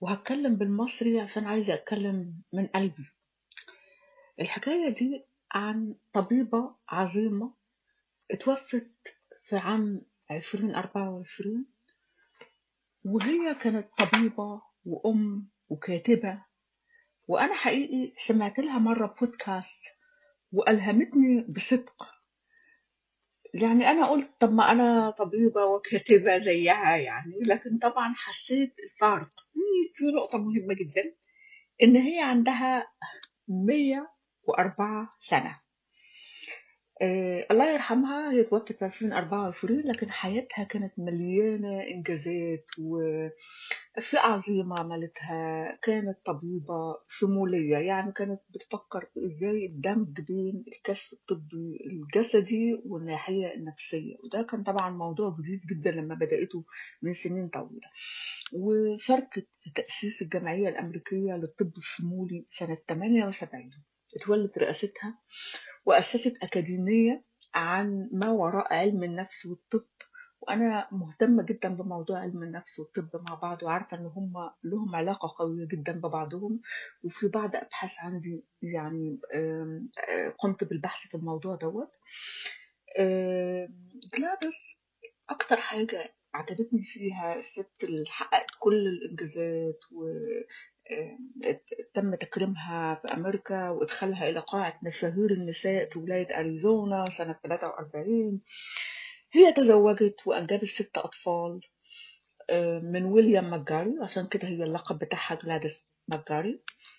وهتكلم بالمصري عشان عايزة أتكلم من قلبي الحكاية دي عن طبيبة عظيمة اتوفت في عام عشرين أربعة وعشرين وهي كانت طبيبة وأم وكاتبة وأنا حقيقي سمعت لها مرة بودكاست وألهمتني بصدق يعني أنا قلت طب ما أنا طبيبة وكاتبة زيها يعني لكن طبعا حسيت الفارق في- في نقطة مهمة جدا إن هي عندها 104 سنة آه الله يرحمها هي توفت في 2024 لكن حياتها كانت مليانة إنجازات وأشياء عظيمة عملتها كانت طبيبة شمولية يعني كانت بتفكر في إزاي الدمج بين الكشف الطبي الجسدي والناحية النفسية وده كان طبعا موضوع جديد جدا لما بدأته من سنين طويلة وشاركت في تأسيس الجمعية الأمريكية للطب الشمولي سنة 78 اتولت رئاستها وأسست أكاديمية عن ما وراء علم النفس والطب وأنا مهتمة جدا بموضوع علم النفس والطب مع بعض وعارفة إن هم لهم علاقة قوية جدا ببعضهم وفي بعض أبحاث عندي يعني آم، آه، قمت بالبحث في الموضوع دوت آم، جلاديس أكتر حاجة عجبتني فيها الست اللي حققت كل الإنجازات و آم، تم تكريمها في أمريكا وإدخالها إلى قاعة مشاهير النساء في ولاية أريزونا سنة 43 هي تزوجت وأنجبت ست أطفال آه، من ويليام ماجاري عشان كده هي اللقب بتاعها جلاديس ماجاري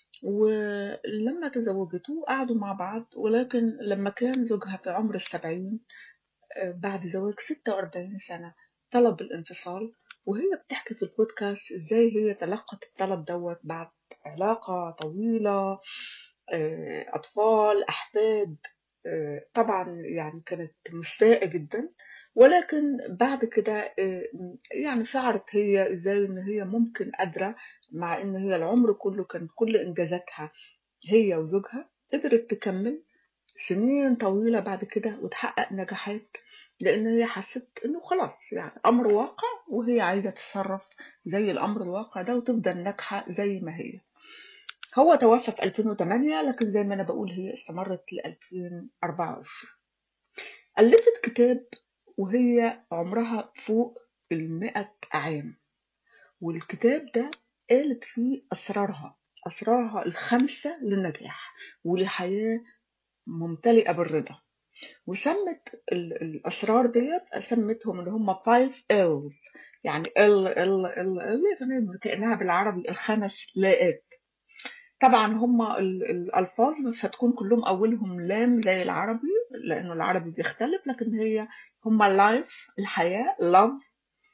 ولما تزوجته قعدوا مع بعض ولكن لما كان زوجها في عمر السبعين آه، بعد زواج 46 سنة طلب الانفصال وهي بتحكي في البودكاست ازاي هي تلقت الطلب دوت بعد علاقة طويلة آه، أطفال أحفاد آه، طبعا يعني كانت مستاءة جدا ولكن بعد كده آه، يعني شعرت هي ازاي ان هي ممكن قادرة مع ان هي العمر كله كان كل انجازاتها هي وزوجها قدرت تكمل سنين طويلة بعد كده وتحقق نجاحات لأن هي حست إنه خلاص يعني أمر واقع وهي عايزة تتصرف زي الأمر الواقع ده وتفضل ناجحة زي ما هي هو توفى في 2008 لكن زي ما أنا بقول هي استمرت ل 2024 ألفت كتاب وهي عمرها فوق المئة عام والكتاب ده قالت فيه أسرارها أسرارها الخمسة للنجاح ولحياة ممتلئة بالرضا وسمت ال- الأسرار ديت سمتهم اللي هم 5 L's يعني ال ال ال ال كأنها بالعربي الخمس لاءات طبعا هم ال- الألفاظ مش هتكون كلهم أولهم لام زي العربي لأنه العربي بيختلف لكن هي هم life الحياة love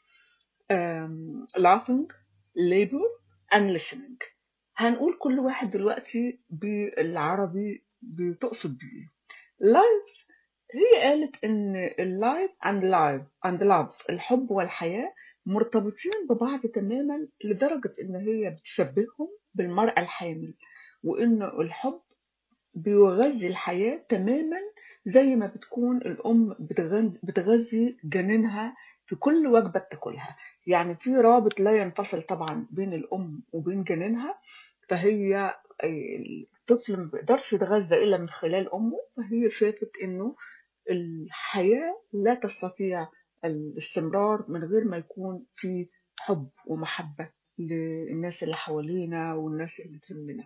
um, laughing labor and listening هنقول كل واحد دلوقتي بالعربي بتقصد بيه life هي قالت ان اللايف اند لايف اند لاف الحب والحياة مرتبطين ببعض تماما لدرجة ان هي بتشبههم بالمرأة الحامل وان الحب بيغذي الحياة تماما زي ما بتكون الأم بتغذي, بتغذي جنينها في كل وجبة بتاكلها يعني في رابط لا ينفصل طبعا بين الأم وبين جنينها فهي الطفل ما بيقدرش يتغذى إلا من خلال أمه فهي شافت إنه الحياة لا تستطيع الاستمرار من غير ما يكون في حب ومحبة للناس اللي حوالينا والناس اللي تهمنا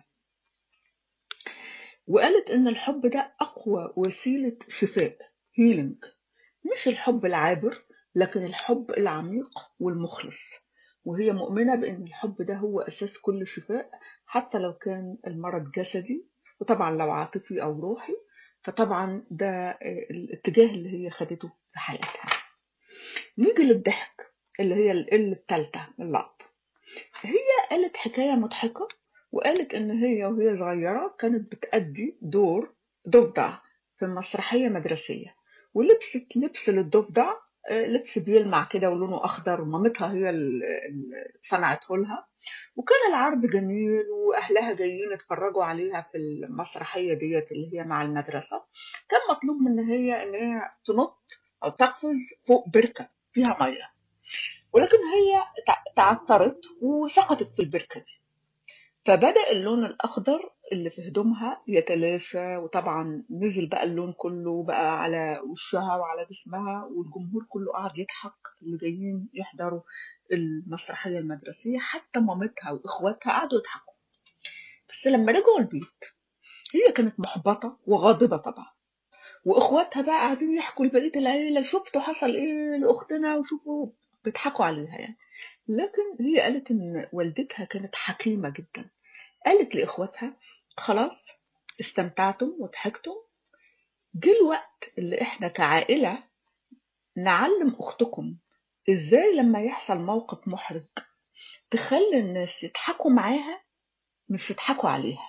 وقالت إن الحب ده أقوى وسيلة شفاء هيلينج مش الحب العابر لكن الحب العميق والمخلص وهي مؤمنة بأن الحب ده هو أساس كل شفاء حتى لو كان المرض جسدي وطبعا لو عاطفي أو روحي فطبعا ده الاتجاه اللي هي خدته في حياتها نيجي للضحك اللي هي ال التالتة اللعب هي قالت حكاية مضحكة وقالت إن هي وهي صغيرة كانت بتأدي دور ضفدع في مسرحية مدرسية ولبست لبس للضفدع لبس بيلمع كده ولونه أخضر ومامتها هي اللي صنعته لها وكان العرض جميل وأهلها جايين يتفرجوا عليها في المسرحية ديت اللي هي مع المدرسة كان مطلوب من هي إن هي تنط أو تقفز فوق بركة فيها مية ولكن هي تع- تعثرت وسقطت في البركة دي فبدأ اللون الأخضر اللي في هدومها يتلاشى وطبعا نزل بقى اللون كله بقى على وشها وعلى جسمها والجمهور كله قعد يضحك اللي جايين يحضروا المسرحية المدرسية حتى مامتها وإخواتها قعدوا يضحكوا بس لما رجعوا البيت هي كانت محبطة وغاضبة طبعا واخواتها بقى قاعدين يحكوا لبقيه العيله شفتوا حصل ايه لاختنا وشوفوا بيضحكوا عليها يعني لكن هي قالت ان والدتها كانت حكيمه جدا قالت لاخواتها خلاص استمتعتم وضحكتم جه الوقت اللي احنا كعائله نعلم اختكم ازاي لما يحصل موقف محرج تخلي الناس يضحكوا معاها مش يضحكوا عليها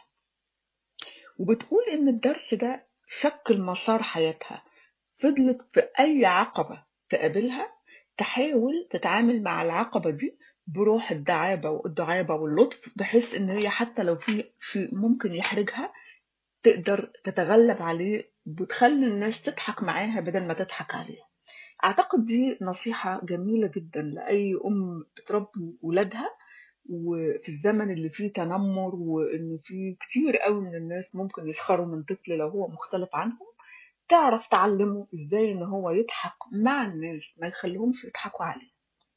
وبتقول ان الدرس ده شكل مسار حياتها فضلت في أي عقبة تقابلها تحاول تتعامل مع العقبة دي بروح الدعابة والدعابة واللطف بحيث إن هي حتى لو في شيء ممكن يحرجها تقدر تتغلب عليه وتخلي الناس تضحك معاها بدل ما تضحك عليها أعتقد دي نصيحة جميلة جدا لأي أم بتربي ولادها وفي الزمن اللي فيه تنمر وإن فيه كتير قوي من الناس ممكن يسخروا من طفل لو هو مختلف عنهم تعرف تعلمه ازاي ان هو يضحك مع الناس ما يخليهمش يضحكوا عليه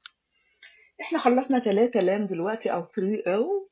احنا خلصنا ثلاثة لام دلوقتي او 3 ال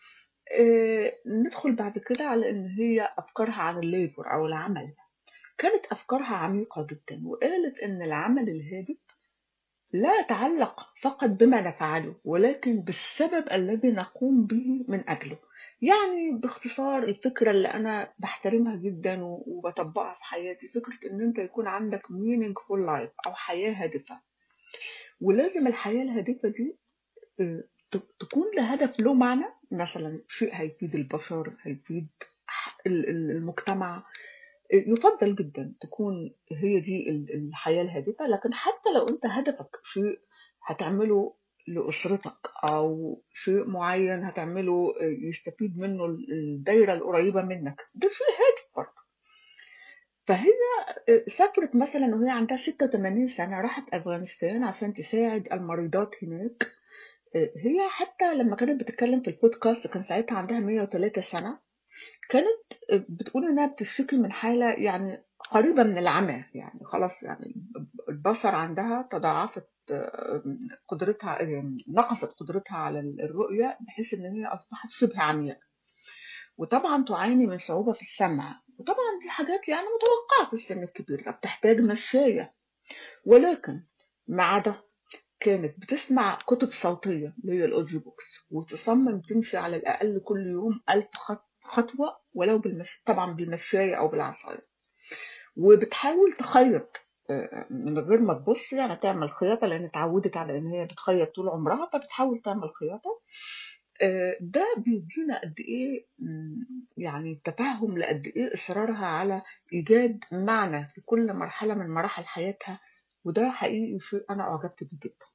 اه ندخل بعد كده على ان هي افكارها عن الليبر او العمل كانت افكارها عميقة جدا وقالت ان العمل الهادف لا يتعلق فقط بما نفعله ولكن بالسبب الذي نقوم به من أجله يعني باختصار الفكرة اللي أنا بحترمها جدا و- وبطبقها في حياتي فكرة إن أنت يكون عندك meaningful life أو حياة هادفة ولازم الحياة الهادفة دي آه، ت- تكون لهدف له معنى مثلا شيء هيفيد البشر هيفيد ح- ال- ال- المجتمع يفضل جدا تكون هي دي ال- الحياة الهادفة لكن حتى لو انت هدفك شيء هتعمله لأسرتك أو شيء معين هتعمله يستفيد منه الدايرة القريبة منك ده شيء هادف برضه فهي سافرت مثلا وهي عندها 86 سنة راحت أفغانستان عشان تساعد المريضات هناك هي حتى لما كانت بتتكلم في البودكاست كان ساعتها عندها 103 سنة كانت بتقول انها بتشتكي من حاله يعني قريبه من العمى يعني خلاص يعني البصر عندها تضاعفت آه، قدرتها آه، نقصت قدرتها على الرؤيه بحيث ان هي اصبحت شبه عمياء وطبعا تعاني من صعوبه في السمع وطبعا دي حاجات يعني متوقعه في السن الكبير ده بتحتاج مشايه ولكن مع ده كانت بتسمع كتب صوتية اللي هي الأوديو بوكس وتصمم تمشي على الأقل كل يوم ألف خط- خطوة ولو بالمش... طبعا بالمشاية أو بالعصاية وبتحاول تخيط آه، من غير ما تبص يعني تعمل خياطة لأن اتعودت على إن هي بتخيط طول عمرها فبتحاول تعمل خياطة آه، ده بيدينا قد إيه مم، يعني تفهم لقد إيه إصرارها على إيجاد معنى في كل مرحلة من مراحل حياتها وده حقيقي شيء أنا أعجبت بيه جدا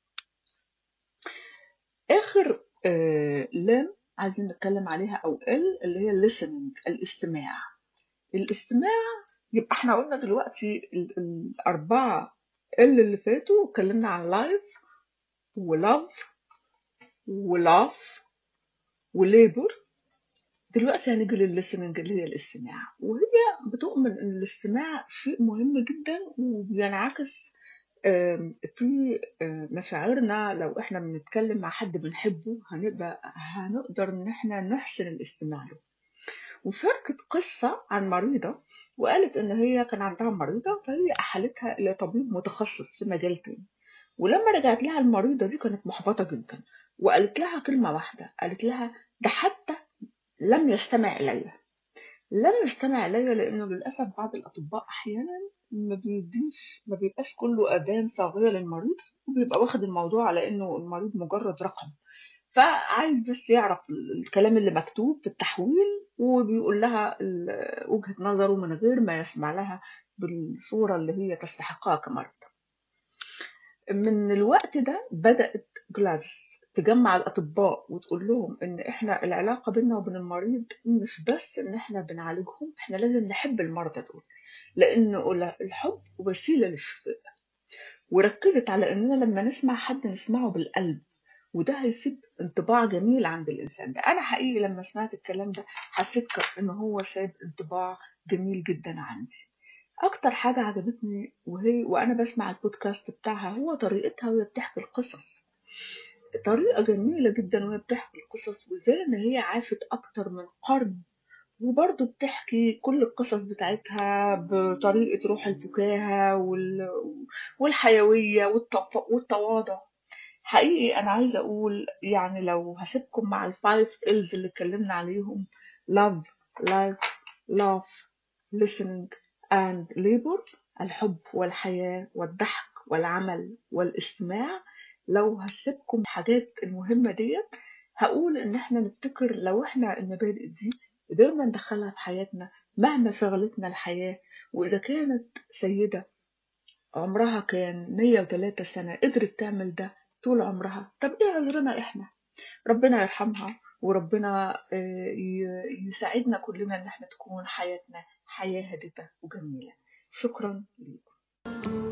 آخر آه لام عايزين نتكلم عليها أو ال اللي هي listening الاستماع الاستماع يبقى احنا قلنا دلوقتي ال- الأربعة ال اللي فاتوا اتكلمنا عن لايف ولاف ولاف وليبر دلوقتي هنيجي للlistening اللي هي الاستماع وهي بتؤمن ان الاستماع شيء مهم جدا وبينعكس آم، في آه، مشاعرنا لو احنا بنتكلم مع حد بنحبه هنبقى هنقدر ان احنا نحسن الاستماع له وشاركت قصة عن مريضة وقالت ان هي كان عندها مريضة فهي احالتها الى طبيب متخصص في مجال تاني ولما رجعت لها المريضة دي كانت محبطة جدا وقالت لها كلمة واحدة قالت لها ده حتى لم يستمع إلي لم يستمع إلي لأنه للأسف بعض الأطباء أحيانا ما بيديش ما بيبقاش كله أذان صاغية للمريض وبيبقى واخد الموضوع على إنه المريض مجرد رقم فعايز بس يعرف ال- الكلام اللي مكتوب في التحويل وبيقول لها ال- وجهة نظره من غير ما يسمع لها بالصورة اللي هي تستحقها كمريض من الوقت ده بدأت جلاديس تجمع الأطباء وتقول لهم إن إحنا العلاقة بيننا وبين المريض مش بس إن إحنا بنعالجهم إحنا لازم نحب المرضى دول لأن الحب وسيلة للشفاء وركزت على إننا لما نسمع حد نسمعه بالقلب وده هيسيب انطباع جميل عند الإنسان ده أنا حقيقي لما سمعت الكلام ده حسيت ك- إن هو ساب انطباع جميل جدا عندي أكتر حاجة عجبتني وهي وأنا بسمع البودكاست بتاعها هو طريقتها وهي بتحكي القصص طريقة جميلة جدا وهي بتحكي القصص وزي إن هي عاشت أكتر من قرن وبرضه بتحكي كل القصص بتاعتها بطريقة روح الفكاهة وال... والحيوية والتف... والتواضع حقيقي أنا عايزة أقول يعني لو هسيبكم مع الفايف إلز اللي اتكلمنا عليهم love, life, love, listening and labor الحب والحياة والضحك والعمل والاستماع لو هسيبكم حاجات المهمة ديت هقول إن إحنا نفتكر لو إحنا المبادئ دي قدرنا ندخلها في حياتنا مهما شغلتنا الحياة وإذا كانت سيدة عمرها كان 103 سنة قدرت تعمل ده طول عمرها طب إيه عذرنا إحنا ربنا يرحمها وربنا آه، ي- يساعدنا كلنا إن إحنا تكون حياتنا حياة هادفة وجميلة شكرا لكم